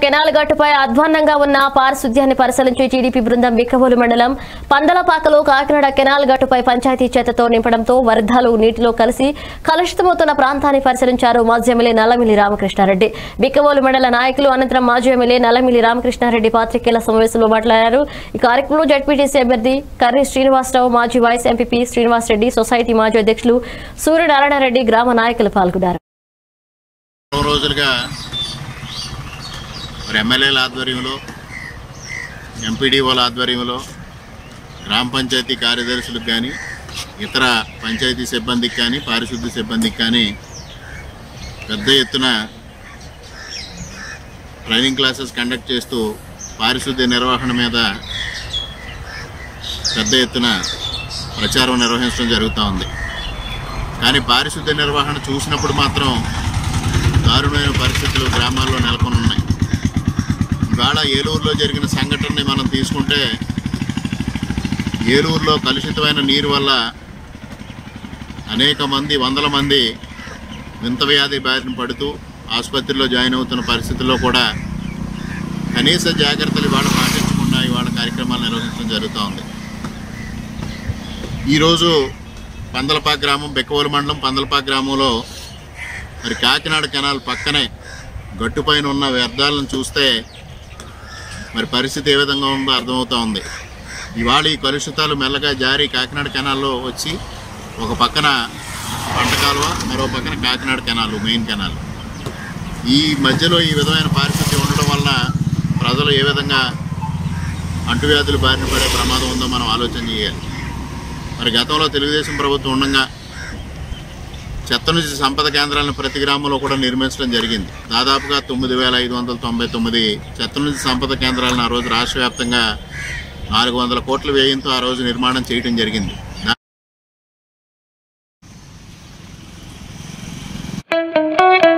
canal గట్టుపై అధ్వాన్నంగా ఉన్న పారిశుద్ధ్యాన్ని పరిశీలించి TDP బృందం బిక్కవోలు మండలం పందలపాకలో కాకినాడ కెనాల్ గట్టుపై పంచాయతీ చేతతో నింపడంతో వరదలు నీటిలో కలిసి కలుషితమవుతున్న ప్రాంతాన్ని పరిశీలించారు మాజీ ఎమ్మెల్యే నల్లమిల్లి రామకృష్ణారెడ్డి బిక్కవోలు మండల నాయకులు అనంతరం మాజీ ఎమ్మెల్యే నల్లమిల్లి రామకృష్ణారెడ్డి పాత్రికేయుల సమావేశంలో మాట్లాడారు ఈ కార్యక్రమంలో జడ్పీటీసీ అభ్యర్థి కర్రి శ్రీనివాసరావు మాజీ వైస్ ఎంపీపీ శ్రీనివాసరెడ్డి సొసైటీ మాజీ అధ్యక్షులు సూర్యనారాయణరెడ్డి గ్రామ నాయకులు పాల్గొన్నారు మూడు రోజులుగా మరి ఎమ్మెల్యేల ఆధ్వర్యంలో ఎంపీడీఓల ఆధ్వర్యంలో గ్రామ పంచాయతీ కార్యదర్శులకు కానీ ఇతర పంచాయతీ సిబ్బందికి కానీ పారిశుద్ధ్య సిబ్బందికి కానీ పెద్ద ఎత్తున ట్రైనింగ్ క్లాసెస్ కండక్ట్ చేస్తూ పారిశుద్ధ్య నిర్వహణ మీద పెద్ద ఎత్తున ప్రచారం నిర్వహించడం జరుగుతూ ఉంది కానీ పారిశుద్ధ్య నిర్వహణ చూసినప్పుడు మాత్రం దారుణమైన పరిస్థితులు గ్రామాల్లో నెలకొని ఉన్నాయి ఇవాళ ఏలూరులో జరిగిన సంఘటనని మనం తీసుకుంటే ఏలూరులో కలుషితమైన నీరు వల్ల అనేక మంది వందల మంది వింత వ్యాధి బారిన పడుతూ ఆసుపత్రిలో జాయిన్ అవుతున్న పరిస్థితుల్లో కూడా కనీస జాగ్రత్తలు ఇవాళ పాటించకుండా ఇవాళ కార్యక్రమాలు నిర్వహించడం జరుగుతూ ఉంది ఈరోజు పందలపాక గ్రామం బెక్కవోలు మండలం పందలపాక గ్రామంలో మరి కాకినాడ కెనాల్ పక్కనే గట్టుపైన ఉన్న వ్యర్థాలను చూస్తే మరి పరిస్థితి ఏ విధంగా ఉందో అర్థమవుతా ఉంది ఇవాళ ఈ కలుషితాలు మెల్లగా జారి కాకినాడ కెనాల్లో వచ్చి ఒక పక్కన పంట కాలువ మరో పక్కన కాకినాడ కెనాల్ మెయిన్ కెనాల్ ఈ మధ్యలో ఈ విధమైన పరిస్థితి ఉండడం వలన ప్రజలు ఏ విధంగా అంటువ్యాధులు బారిన పడే ప్రమాదం ఉందో మనం ఆలోచన చేయాలి మరి గతంలో తెలుగుదేశం ప్రభుత్వం ఉండగా చెత్త నుంచి సంపద కేంద్రాలను ప్రతి గ్రామంలో కూడా నిర్మించడం జరిగింది దాదాపుగా తొమ్మిది వేల ఐదు వందల తొంభై తొమ్మిది చెత్త నుంచి సంపద కేంద్రాలను ఆ రోజు రాష్ట్ర వ్యాప్తంగా నాలుగు వందల కోట్ల వ్యయంతో ఆ రోజు నిర్మాణం చేయడం జరిగింది దా-